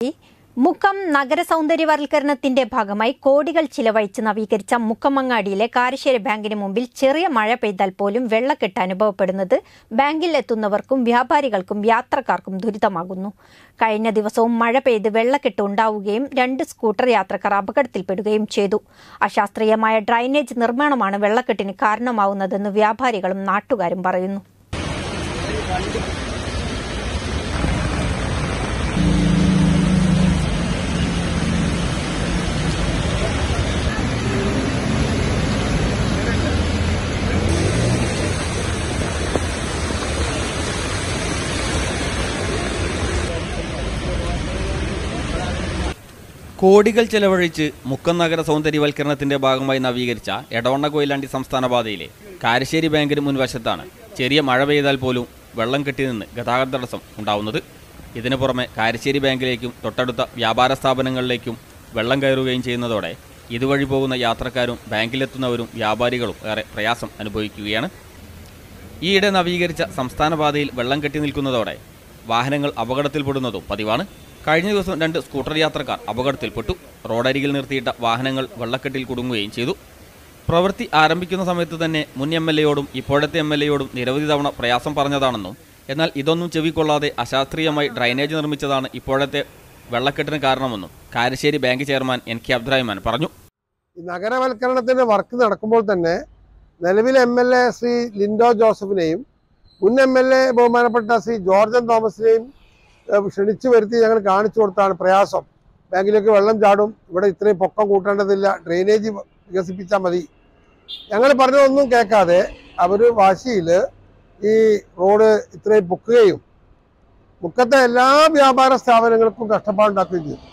മുക്കം നഗര സൗന്ദര്യവൽക്കരണത്തിന്റെ ഭാഗമായി കോടികൾ ചിലവഴിച്ച് നവീകരിച്ച മുക്കമങ്ങാടിയിലെ കാരശ്ശേരി ബാങ്കിന് മുമ്പിൽ ചെറിയ മഴ പെയ്താൽ പോലും വെള്ളക്കെട്ട് അനുഭവപ്പെടുന്നത് ബാങ്കിൽ എത്തുന്നവർക്കും വ്യാപാരികൾക്കും യാത്രക്കാർക്കും ദുരിതമാകുന്നു കഴിഞ്ഞ ദിവസവും മഴ പെയ്ത് വെള്ളക്കെട്ട് ഉണ്ടാവുകയും രണ്ട് സ്കൂട്ടർ യാത്രക്കാർ അപകടത്തിൽപ്പെടുകയും ചെയ്തു അശാസ്ത്രീയമായ ഡ്രൈനേജ് നിർമ്മാണമാണ് വെള്ളക്കെട്ടിന് കാരണമാവുന്നതെന്ന് വ്യാപാരികളും നാട്ടുകാരും പറയുന്നു കോടികൾ ചെലവഴിച്ച് മുക്കം നഗര സൗന്ദര്യവൽക്കരണത്തിന്റെ ഭാഗമായി നവീകരിച്ച എടവണ്ണ കൊയിലാണ്ടി സംസ്ഥാന പാതയിലെ കാരശ്ശേരി ബാങ്കിന് മുൻവശത്താണ് ചെറിയ മഴ പെയ്താൽ പോലും വെള്ളം കെട്ടി നിന്ന് ഗതാഗത തടസ്സം ഉണ്ടാവുന്നത് ഇതിനു പുറമെ കാരശ്ശേരി ബാങ്കിലേക്കും തൊട്ടടുത്ത വ്യാപാര സ്ഥാപനങ്ങളിലേക്കും വെള്ളം കയറുകയും ചെയ്യുന്നതോടെ ഇതുവഴി പോകുന്ന യാത്രക്കാരും ബാങ്കിലെത്തുന്നവരും വ്യാപാരികളും ഏറെ പ്രയാസം അനുഭവിക്കുകയാണ് ഈയിടെ നവീകരിച്ച സംസ്ഥാന പാതയിൽ വെള്ളം കെട്ടി നിൽക്കുന്നതോടെ വാഹനങ്ങൾ അപകടത്തിൽപ്പെടുന്നതും പതിവാണ് കഴിഞ്ഞ ദിവസം രണ്ട് സ്കൂട്ടർ യാത്രക്കാർ അപകടത്തിൽപ്പെട്ടു റോഡരികിൽ നിർത്തിയിട്ട വാഹനങ്ങൾ വെള്ളക്കെട്ടിൽ കുടുങ്ങുകയും ചെയ്തു പ്രവൃത്തി ആരംഭിക്കുന്ന സമയത്ത് തന്നെ മുൻ എം എൽ എയോടും ഇപ്പോഴത്തെ എം എൽ എയോടും നിരവധി തവണ പ്രയാസം പറഞ്ഞതാണെന്നും എന്നാൽ ഇതൊന്നും ചെവിക്കൊള്ളാതെ അശാസ്ത്രീയമായി ഡ്രൈനേജ് നിർമ്മിച്ചതാണ് ഇപ്പോഴത്തെ വെള്ളക്കെട്ടിന് കാരണമെന്നും Karassery bank chairman N K Abdurahman പറഞ്ഞു ഈ നഗരവൽക്കരണത്തിന്റെ വർക്ക് നടക്കുമ്പോൾ തന്നെ നിലവിലെ M L A Shri Lindo ജോസഫിനെയും മുൻ എം എൽ എ ബഹുമാനപ്പെട്ട ശ്രീ ജോർജൻ തോമസിനെയും ഏഹ്, ക്ഷണിച്ചു വരുത്തി ഞങ്ങൾ കാണിച്ചു കൊടുത്താണ് പ്രയാസം ബാങ്കിലേക്ക് വെള്ളം ചാടും ഇവിടെ ഇത്രയും പൊക്കം കൂട്ടേണ്ടതില്ല ഡ്രെയിനേജ് വികസിപ്പിച്ചാൽ മതി ഞങ്ങൾ പറഞ്ഞതൊന്നും കേൾക്കാതെ അവർ വാശിയിൽ ഈ റോഡ് ഇത്രയും പൊക്കുകയും മുക്കത്തെ എല്ലാ വ്യാപാര സ്ഥാപനങ്ങൾക്കും കഷ്ടപ്പാടുണ്ടാക്കുകയും ചെയ്തു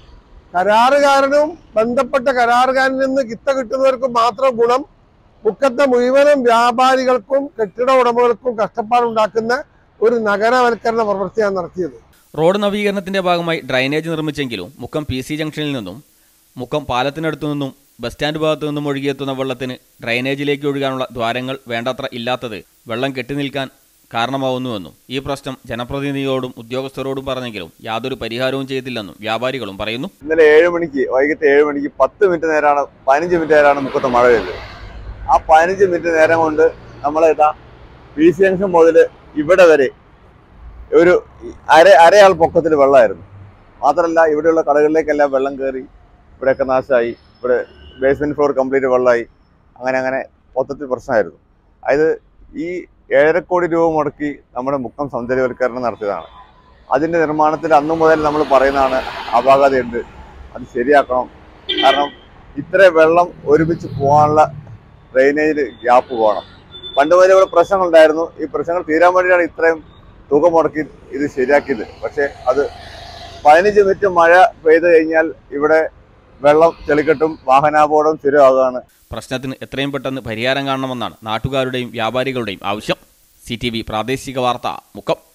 കരാറുകാരനും ബന്ധപ്പെട്ട കരാറുകാരനിൽ നിന്ന് കിത്ത കിട്ടുന്നവർക്കും മാത്രം ഗുണം മുക്കത്തെ മുഴുവനും വ്യാപാരികൾക്കും കെട്ടിട ഉടമകൾക്കും കഷ്ടപ്പാടുണ്ടാക്കുന്ന ഒരു നഗരവൽക്കരണ പ്രവൃത്തിയാണ് നടത്തിയത് റോഡ് നവീകരണത്തിന്റെ ഭാഗമായി ഡ്രൈനേജ് നിർമ്മിച്ചെങ്കിലും മുക്കം പി സി ജംഗ്ഷനിൽ നിന്നും മുക്കം പാലത്തിനടുത്തു നിന്നും ബസ് സ്റ്റാൻഡ് ഭാഗത്തു നിന്നും ഒഴുകിയെത്തുന്ന വെള്ളത്തിന് ഡ്രൈനേജിലേക്ക് ഒഴുകാനുള്ള ദ്വാരങ്ങൾ വേണ്ടത്ര ഇല്ലാത്തത് വെള്ളം കെട്ടിനിൽക്കാൻ കാരണമാവുന്നുവെന്നും ഈ പ്രശ്നം ജനപ്രതിനിധിയോടും ഉദ്യോഗസ്ഥരോടും പറഞ്ഞെങ്കിലും യാതൊരു പരിഹാരവും ചെയ്തില്ലെന്നും വ്യാപാരികളും പറയുന്നു ഇന്നലെ ഏഴ് മണിക്ക് വൈകിട്ട് ഏഴ് മണിക്ക് പത്ത് മിനിറ്റ് നേരമാണ് പതിനഞ്ച് മിനിറ്റ് നേരമാണ് മുക്കത്ത് മഴ പെയ്തത് ആ പതിനഞ്ച് മിനിറ്റ് നേരം കൊണ്ട് നമ്മൾ ഇതാ പി സി ജംഗ്ഷൻ മുതൽ ഇവിടെ വരെ ഒരു അര അരയാൾ പൊക്കത്തിൽ വെള്ളമായിരുന്നു മാത്രമല്ല ഇവിടെയുള്ള കടകളിലേക്കെല്ലാം വെള്ളം കയറി ഇവിടെയൊക്കെ നാശമായി ഇവിടെ ബേസ്മെന്റ് ഫ്ലോർ കംപ്ലീറ്റ് വെള്ളമായി അങ്ങനെ അങ്ങനെ മൊത്തത്തിൽ പ്രശ്നമായിരുന്നു അതായത് ഈ ഏഴര കോടി രൂപ മുടക്കി നമ്മുടെ മുക്കം സൗന്ദര്യവൽക്കരണം നടത്തിയതാണ് അതിന്റെ നിർമ്മാണത്തിൽ അന്നു മുതൽ നമ്മൾ പറയുന്നതാണ് അപാകതയുണ്ട് അത് ശരിയാക്കണം കാരണം ഇത്ര വെള്ളം ഒരുമിച്ച് പോകാനുള്ള ഡ്രെയിനേജിൽ ഗ്യാപ്പ് പോകണം പണ്ട് മുതൽ ഇവിടെ പ്രശ്നങ്ങളുണ്ടായിരുന്നു ഈ പ്രശ്നങ്ങൾ തീരാൻ വേണ്ടിയാണ് ഇത്രയും തുക മുടക്കി ഇത് ശരിയാക്കിയത് പക്ഷേ അത് പതിനഞ്ച് മിനിറ്റ് മഴ പെയ്തു കഴിഞ്ഞാൽ ഇവിടെ വെള്ളം ചെളിക്കെട്ടും വാഹനാപകടവും സ്ഥിരമാകുകയാണ് പ്രശ്നത്തിന് എത്രയും പെട്ടെന്ന് പരിഹാരം കാണണമെന്നാണ് നാട്ടുകാരുടെയും വ്യാപാരികളുടെയും ആവശ്യം സി പ്രാദേശിക വാർത്ത മുക്കം